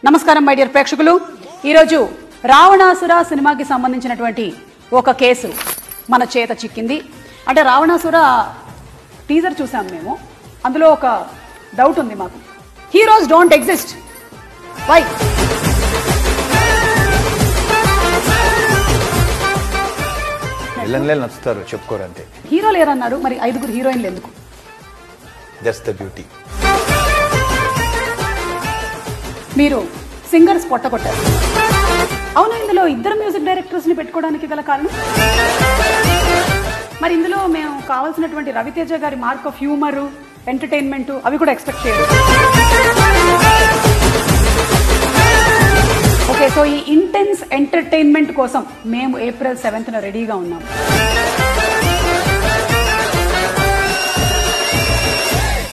నమస్కారం my dear ప్రేక్షకులు ఈరోజు రావణాసుర సినిమాకి సంబంధించినటువంటి ఒక కేసు మన చేత చిక్కింది అంటే రావణాసుర టీజర్ చూసాం మేము అందులో ఒక డౌట్ ఉంది మాకు హీరోస్ డోంట్ ఎగ్జిస్ట్ వై విలన్లే నచ్చుతారు చెప్పుకోరు అంతే హీరో లేరన్నారు మరి ఐదుగురు హీరోయిన్లు ఎందుకు జస్ట్ ద బ్యూటీ మీరు సింగర్స్ పొట్టకొట్టారు అవును ఇందులో ఇద్దరు మ్యూజిక్ డైరెక్టర్స్ ని పెట్టుకోవడానికి గల కారణం మరి ఇందులో మేము కావాల్సినటువంటి రవితేజ గారి మార్క్ ఆఫ్ హ్యూమర్ ఎంటర్టైన్మెంట్ అవి కూడా ఎక్స్పెక్ట్ చేయరు ఓకే సో ఈ ఇంటెన్స్ ఎంటర్టైన్మెంట్ కోసం మేము ఏప్రిల్ సెవెంత్న రెడీగా ఉన్నాం